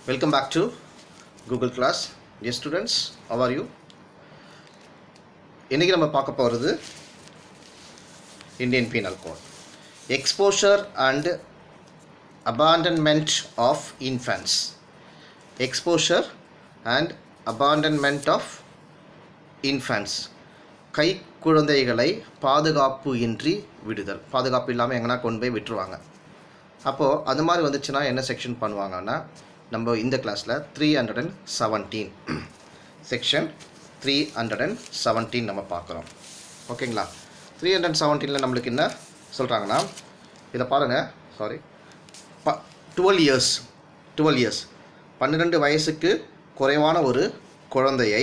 Welcome back to Google Class. Dear students, how are you? இன்றைக்கி நம்ம பார்க்க போகிறது Indian penal code exposure and abandonment of infants exposure and abandonment of infants கை குழந்தைகளை பாதுகாப்பு இன்றி விடுதல் பாதுகாப்பு இல்லாமல் எங்கன்னா கொண்டு போய் விட்டுருவாங்க அப்போது அது மாதிரி வந்துச்சுன்னா என்ன செக்ஷன் பண்ணுவாங்கன்னா நம்ம இந்த கிளாஸில் three hundred and seventeen section three hundred and seventeen நம்ம பார்க்குறோம் ஓகேங்களா த்ரீ ஹண்ட்ரட் அண்ட் செவன்டீனில் நம்மளுக்கு என்ன சொல்கிறாங்கன்னா இதை பாருங்கள் சாரி ப டுவெல் இயர்ஸ் டுவெல் இயர்ஸ் பன்னிரெண்டு வயசுக்கு குறைவான ஒரு குழந்தையை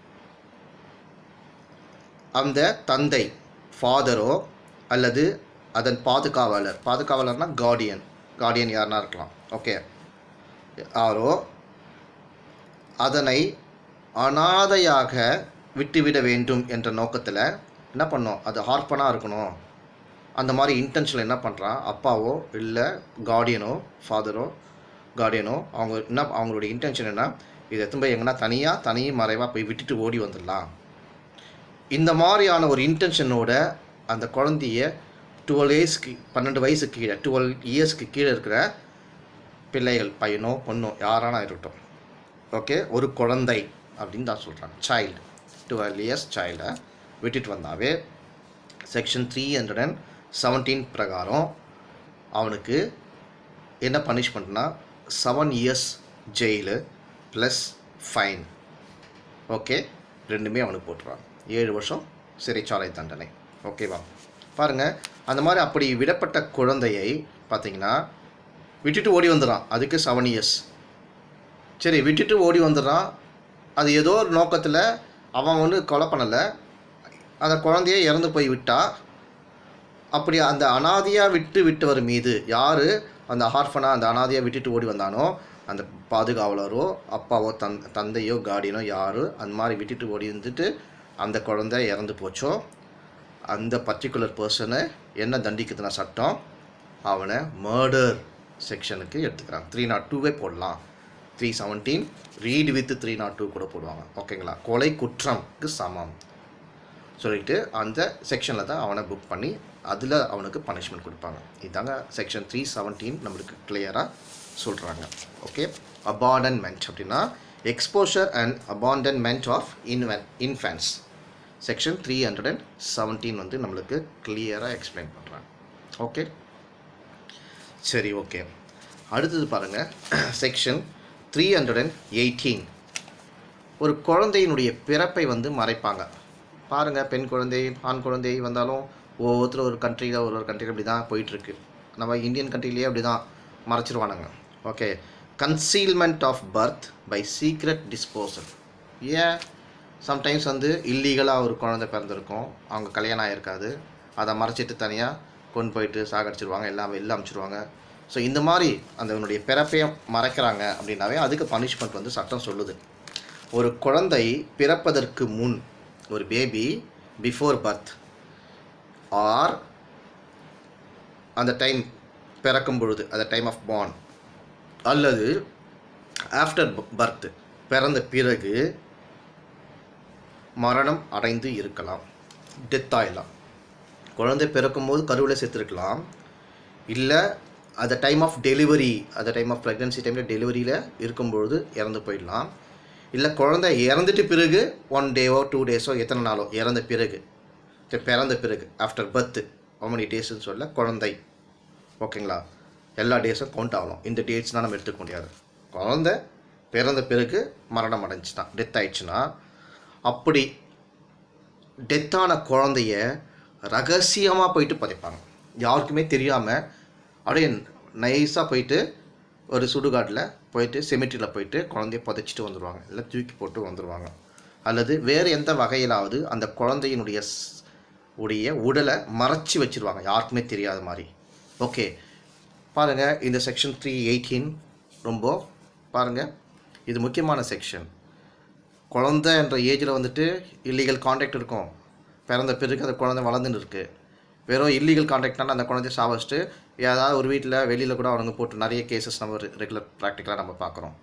அந்த தந்தை ஃபாதரோ அல்லது அதன் பாதுகாவலர் பாதுகாவலர்னா கார்டியன் கார்டியன் யாருன்னா இருக்கலாம் ஓகே யாரோ அதனை அனாதையாக விட்டுவிட வேண்டும் என்ற நோக்கத்தில் என்ன பண்ணோம் அது ஹார்பனாக இருக்கணும் அந்த மாதிரி இன்டென்ஷனில் என்ன பண்ணுறான் அப்பாவோ இல்லை கார்டியனோ ஃபாதரோ கார்டியனோ அவங்க என்ன அவங்களுடைய இன்டென்ஷன் என்ன இதை எடுத்து போய் எங்கன்னா தனியாக தனி மறைவாக போய் விட்டுட்டு ஓடி வந்துடலாம் இந்த மாதிரியான ஒரு இன்டென்ஷனோட அந்த குழந்தைய டுவெல் இயர்ஸ்க்கு பன்னெண்டு வயசுக்கு கீழே டுவெல் இயர்ஸ்க்கு கீழே இருக்கிற பிள்ளைகள் பையனோ பொண்ணோ யாரானா இருக்கட்டும் ஓகே ஒரு குழந்தை அப்படின்னு தான் சொல்கிறாங்க சைல்டு டுவெல் இயர்ஸ் சைல்டை விட்டுட்டு வந்தாவே section three hundred and seventeen பிரகாரம் அவனுக்கு என்ன பனிஷ்மெண்ட்னா seven years jail plus fine okay ரெண்டுமே அவனுக்கு போட்டுருவாங்க ஏழு வருஷம் சிறைச்சாலை தண்டனை ஓகேவா பாருங்கள் அந்த மாதிரி அப்படி விடப்பட்ட குழந்தையை பார்த்தீங்கன்னா விட்டுட்டு ஓடி வந்துடுறான் அதுக்கு செவன் இயர்ஸ் சரி விட்டுட்டு ஓடி வந்துடுறான் அது ஏதோ ஒரு நோக்கத்தில் அவன் வந்து கொலை பண்ணலை அந்த குழந்தைய இறந்து போய் விட்டா அப்படி அந்த அனாதையாக விட்டு விட்டவர் மீது யார் அந்த ஹார்ஃபனாக அந்த அனாதையாக விட்டுட்டு ஓடி வந்தானோ அந்த பாதுகாவலரோ அப்பாவோ தன் தந்தையோ கார்டியனோ யார் அந்த மாதிரி விட்டுட்டு ஓடி இருந்துட்டு அந்த குழந்தை இறந்து போச்சோ அந்த பர்டிகுலர் பர்சனை என்ன தண்டிக்குதுன்னா சட்டம் அவனை மர்டர் செக்ஷனுக்கு எடுத்துக்கிறாங்க த்ரீ நாட் டூவே போடலாம் three seventeen read with three naught two கூட போடுவாங்க ஓகேங்களா கொலை குற்றம்க்கு சமம் சொல்லிட்டு அந்த செக்ஷனில் தான் அவனை புக் பண்ணி அதில் அவனுக்கு பனிஷ்மெண்ட் கொடுப்பாங்க இதாங்க செக்ஷன் த்ரீ செவன்டீன் நம்மளுக்கு கிளியராக சொல்கிறாங்க ஓகே அபாண்டன்மெண்ட் அப்படின்னா எக்ஸ்போஷர் அண்ட் அபாண்டன்மெண்ட் ஆஃப் இன்வென் infants section three hundred and seventeen வந்து நம்மளுக்கு கிளியராக எக்ஸ்பிளைன் பண்ணுறாங்க ஓகே சரி ஓகே அடுத்தது பாருங்கள் section three hundred and eighteen ஒரு குழந்தையினுடைய பிறப்பை வந்து மறைப்பாங்க பாருங்கள் பெண் குழந்தை ஆண் குழந்தை வந்தாலும் ஒவ்வொருத்தர் ஒரு கண்ட்ரியில் ஒரு ஒரு கண்ட்ரியில் அப்படி தான் போயிட்டுருக்கு நம்ம இந்தியன் கண்ட்ரிலேயே அப்படி தான் மறைச்சிருவானுங்க okay concealment of birth by secret disposal ஏன் சம்டைம்ஸ் வந்து இல்லீகலாக ஒரு குழந்தை பிறந்திருக்கும் அவங்க கல்யாணம் ஆகிருக்காது அதை மறைச்சிட்டு தனியாக கொண்டு போயிட்டு சாகடிச்சிருவாங்க எல்லாம் வெளில அமுச்சிருவாங்க ஸோ இந்த மாதிரி அதனுடைய பிறப்பையை மறைக்கிறாங்க அப்படின்னாவே அதுக்கு பனிஷ்மெண்ட் வந்து சட்டம் சொல்லுது ஒரு குழந்தை பிறப்பதற்கு முன் ஒரு பேபி பிஃபோர் பர்த் ஆர் அந்த டைம் பிறக்கும் பொழுது அந்த டைம் ஆஃப் பார்ன் அல்லது ஆஃப்டர் பர்த் பிறந்த பிறகு மரணம் அடைந்து இருக்கலாம் டெத் ஆகலாம் குழந்தை பிறக்கும்போது கருவில் செத்துருக்கலாம் இல்லை அந்த டைம் ஆஃப் டெலிவரி அந்த டைம் ஆஃப் ப்ரெக்னன்சி டைமில் டெலிவரியில் இருக்கும்பொழுது இறந்து போயிடலாம் இல்லை குழந்தை இறந்துட்டு பிறகு ஒன் டேவோ டூ டேஸோ எத்தனை நாளோ இறந்த பிறகு சரி, பிறந்த பிறகு ஆஃப்டர் பர்த்து மணி டேஸ்ன்னு சொல்ல குழந்தை ஓகேங்களா எல்லா டேஸும் கவுண்ட் ஆகணும் இந்த டேட்ஸ்னால் நம்ம எடுத்துக்க முடியாது குழந்தை பிறந்த பிறகு மரணம் அடைஞ்சுனா டெத் ஆயிடுச்சுன்னா அப்படி டெத்தான குழந்தைய ரகசியமாக போயிட்டு புதைப்பாங்க யாருக்குமே தெரியாமல் அப்படியே நைஸாக போயிட்டு ஒரு சுடுகாட்டில் போயிட்டு செமிட்ரியில் போயிட்டு குழந்தைய புதைச்சிட்டு வந்துடுவாங்க இல்லை தூக்கி போட்டு வந்துடுவாங்க அல்லது வேறு எந்த வகையிலாவது அந்த குழந்தையினுடைய ஸ்- உடைய உடலை மறைச்சி வச்சிருவாங்க யாருக்குமே தெரியாத மாதிரி ஓகே பாருங்கள் இந்த செக்ஷன் த்ரீ எயிட்டீன் ரொம்ப பாருங்கள் இது முக்கியமான செக்ஷன் குழந்தை என்ற ஏஜில் வந்துட்டு இல்லீகல் காண்டாக்ட் இருக்கும் பிறந்த பிறகு அந்த குழந்தை வளர்ந்துன்னு இருக்குது வெறும் இல்லீகல் காண்டாக்ட்னால அந்த குழந்தைய சாவச்சிட்டு ஏதாவது ஒரு வீட்டில் வெளியில் கூட அவனுங்க போட்டு நிறைய கேசஸ் நம்ம ரெகுலர் ப்ராக்டிக்கலாக நம்ம பார்க்குறோம்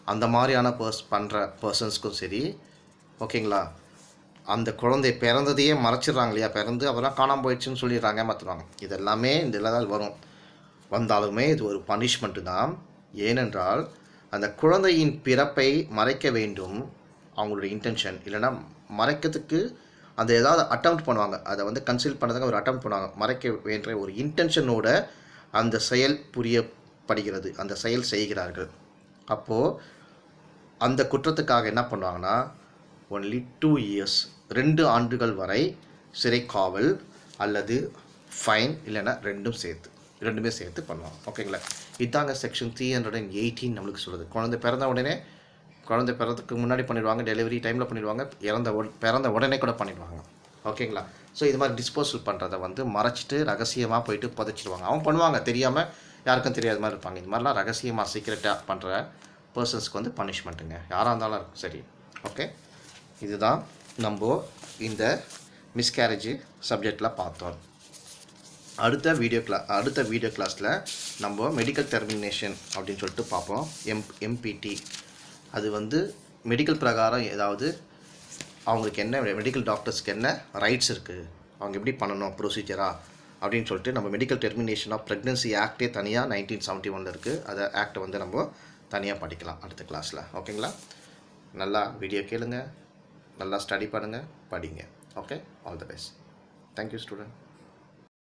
அந்த மாதிரியான பர்ஸ் பண்ணுற பர்சன்ஸ்க்கும் சரி ஓகேங்களா அந்த குழந்தை பிறந்ததையே மறைச்சிடுறாங்க இல்லையா பிறந்து அப்புறம் காணாமல் போயிடுச்சுன்னு சொல்லிடுறாங்க ஏமாத்துறாங்க இது எல்லாமே இந்த இதில் வரும் வந்தாலுமே இது ஒரு பனிஷ்மெண்ட்டு தான் ஏனென்றால் அந்த குழந்தையின் பிறப்பை மறைக்க வேண்டும் அவங்களுடைய இன்டென்ஷன் இல்லைன்னா மறைக்கிறதுக்கு அந்த ஏதாவது அட்டம் பண்ணுவாங்க அதை வந்து கன்சீல் பண்ணதுக்கு ஒரு அட்டம் பண்ணுவாங்க மறைக்க வேண்டிய ஒரு இன்டென்ஷனோட அந்த செயல் புரியப்படுகிறது அந்த செயல் செய்கிறார்கள் அப்போது அந்த குற்றத்துக்காக என்ன பண்ணுவாங்கன்னா ஒன்லி டூ இயர்ஸ் ரெண்டு ஆண்டுகள் வரை சிறை காவல் அல்லது ஃபைன் இல்லைன்னா ரெண்டும் சேர்த்து ரெண்டுமே சேர்த்து பண்ணுவாங்க ஓகேங்களா இதாங்க section three hundred and eighteen நம்மளுக்கு சொல்லுது குழந்தை பிறந்த உடனே குழந்தை பிறந்ததுக்கு முன்னாடி பண்ணிடுவாங்க டெலிவரி டைமில் பண்ணிடுவாங்க இறந்த உட பிறந்த உடனே கூட பண்ணிடுவாங்க ஓகேங்களா ஸோ இது மாதிரி டிஸ்போசல் பண்ணுறதை வந்து மறைச்சிட்டு ரகசியமாக போயிட்டு புதைச்சிடுவாங்க அவங்க பண்ணுவாங்க தெரியாமல் யாருக்கும் தெரியாத மாதிரி இருப்பாங்க இது மாதிரிலாம் ரகசியமாக சீக்கிரட்டாக பண்ணுற பர்சன்ஸ்க்கு வந்து பனிஷ்மெண்ட்டுங்க யாராக இருந்தாலும் இருக்கும் சரி ஓகே இதுதான் நம்ம இந்த மிஸ்கேரேஜ் சப்ஜெக்டில் பார்த்தோம் அடுத்த வீடியோ கிளா அடுத்த வீடியோ கிளாஸில் நம்ம மெடிக்கல் டெர்மினேஷன் அப்படின்னு சொல்லிட்டு பார்ப்போம் எம் எம்பிடி அது வந்து மெடிக்கல் பிரகாரம் ஏதாவது அவங்களுக்கு என்ன மெடிக்கல் டாக்டர்ஸ்க்கு என்ன ரைட்ஸ் இருக்குது அவங்க எப்படி பண்ணணும் ப்ரொசீஜராக அப்படின்னு சொல்லிட்டு நம்ம மெடிக்கல் டெர்மினேஷன் ஆஃப் ப்ரெக்னன்சி ஆக்டே தனியாக நைன்டீன் செவன்ட்டி ஒனில் இருக்குது அதை ஆக்டை வந்து நம்ம தனியாக படிக்கலாம் அடுத்த கிளாஸில் ஓகேங்களா நல்லா வீடியோ கேளுங்க நல்லா ஸ்டடி பண்ணுங்கள் படிங்க okay all the best thank you student